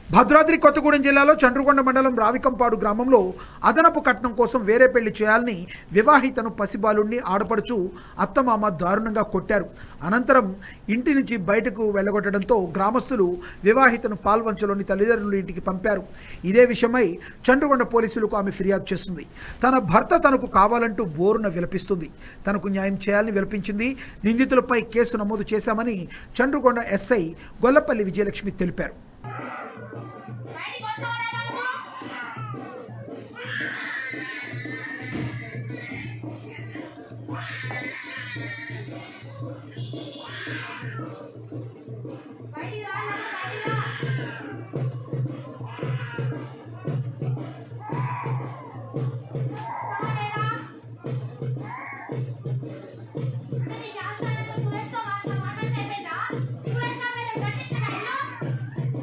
భద్రాద్రి కొత్తగూడెం జిల్లాలో చండ్రుకొండ మండలం రావికంపాడు గ్రామంలో అదనపు కట్నం కోసం వేరే పెళ్లి చేయాలని వివాహితను పసిబాలుణ్ణి ఆడపడుచు అత్తమామ దారుణంగా కొట్టారు అనంతరం ఇంటి నుంచి బయటకు వెళ్ళగొట్టడంతో గ్రామస్తులు వివాహితను పాల్వంచలోని తల్లిదండ్రుల ఇంటికి పంపారు ఇదే విషయమై చండ్రుకొండ పోలీసులకు ఆమె ఫిర్యాదు చేస్తుంది తన భర్త తనకు కావాలంటూ బోరున విలపిస్తుంది తనకు న్యాయం చేయాలని విలపించింది నిందితులపై కేసు నమోదు చేశామని చండ్రుకొండ ఎస్ఐ గొల్లపల్లి విజయలక్ష్మి తెలిపారు బయటికి వస్తావా నువ్వు బయటికి రా నాన్న, బయటికి రా వస్తావా లేదా? అంటే నీకు అవసరం లేదు, సురేష్తో మాట్లా- మాట్లాడితే అయిపోయిందా? సురేష్ నా మీద కట్టించాడా ఇల్లు?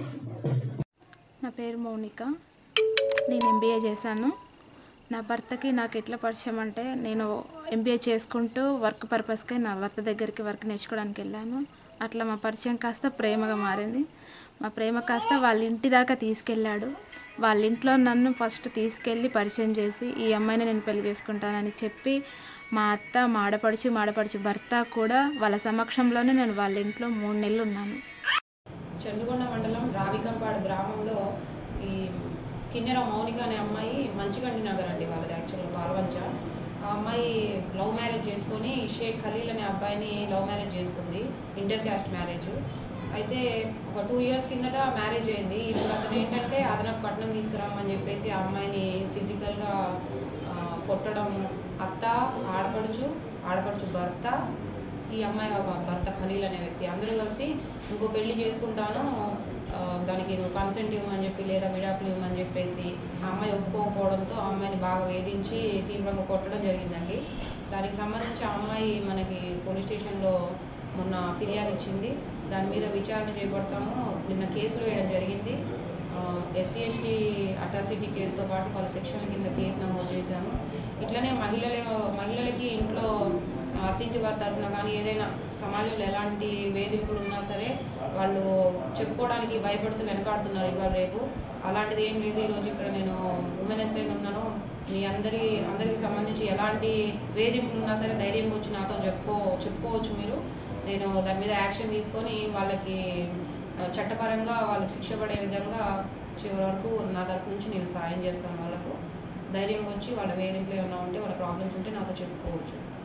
నా పేరు మౌనిక నేను ఎంబీఏ చేశాను నా భర్తకి నాకు ఎట్లా పరిచయం అంటే నేను ఎంబీఏ చేసుకుంటూ వర్క్ పర్పస్కి నా భర్త దగ్గరికి వర్క్ నేర్చుకోవడానికి వెళ్ళాను అట్లా మా పరిచయం కాస్త ప్రేమగా మారింది మా ప్రేమ కాస్త వాళ్ళ ఇంటి దాకా తీసుకెళ్ళాడు వాళ్ళ ఇంట్లో నన్ను ఫస్ట్ తీసుకెళ్ళి పరిచయం చేసి ఈ అమ్మాయిని నేను పెళ్లి చేసుకుంటానని చెప్పి మా అత్త మా ఆడపడుచు మా ఆడపడుచు భర్త కూడా వాళ్ళ సమక్షంలోనే నేను వాళ్ళ ఇంట్లో మూడు నెలలు ఉన్నాను చెండుగొండ మండలం రావికంపాడు గ్రామంలో ఈ కిన్నెర మౌనిక అనే అమ్మాయి మంచిగండి నగర్ అండి వాళ్ళది యాక్చువల్గా పాల్వంచ ఆ అమ్మాయి లవ్ మ్యారేజ్ చేసుకొని షేక్ ఖలీల్ అనే అబ్బాయిని లవ్ మ్యారేజ్ చేసుకుంది ఇంటర్ క్యాస్ట్ మ్యారేజ్ అయితే ఒక టూ ఇయర్స్ కిందట మ్యారేజ్ అయింది ఇప్పుడు అతను ఏంటంటే అదనపు కట్నం తీసుకురామని చెప్పేసి ఆ అమ్మాయిని ఫిజికల్గా కొట్టడం అత్త ఆడపడుచు ఆడపడుచు భర్త ఈ అమ్మాయి ఒక భర్త ఖలీల్ అనే వ్యక్తి అందరూ కలిసి ఇంకో పెళ్లి చేసుకుంటాను ఆ, దానికి నువ్వు కన్సెంట్ ఇవ్వమని చెప్పి లేదా విడాకులు ఇవ్వమని చెప్పేసి ఆ అమ్మాయి ఒప్పుకోకపోవడంతో ఆ అమ్మాయిని బాగా వేధించి తీవ్రంగా కొట్టడం జరిగిందండి దానికి సంబంధించి ఆ అమ్మాయి మనకి పోలీస్ స్టేషన్లో మొన్న ఫిర్యాదు ఇచ్చింది దాని మీద విచారణ చేపడతాము నిన్న కేసులు వేయడం జరిగింది ఎస్సీ ఎస్టీ అట్రాసిటీ కేసుతో పాటు పలు సెక్షన్ల కింద కేసు నమోదు చేశాము ఇట్లనే మహిళల మహిళలకి ఇంట్లో అత్తింటి వారి తరఫున కానీ ఏదైనా సమాజంలో ఎలాంటి వేధింపులు ఉన్నా సరే వాళ్ళు చెప్పుకోవడానికి భయపడుతూ వెనకాడుతున్నారు ఇవాళ రేపు అలాంటిది ఏం లేదు ఈరోజు ఇక్కడ నేను ఉమెన్ ఎస్ఐన్ ఉన్నాను మీ అందరి అందరికి సంబంధించి ఎలాంటి వేధింపులు ఉన్నా సరే ధైర్యంగా వచ్చి నాతో చెప్పుకో చెప్పుకోవచ్చు మీరు నేను దాని మీద యాక్షన్ తీసుకొని వాళ్ళకి ఆ, చట్టపరంగా వాళ్ళకి శిక్ష పడే విధంగా చివరి వరకు నా తరపు నుంచి నేను సాయం చేస్తాను వాళ్ళకు ధైర్యంగా వచ్చి వాళ్ళ వేధింపులు ఏమైనా ఉంటే వాళ్ళ ప్రాబ్లమ్స్ ఉంటే నాతో చెప్పుకోవచ్చు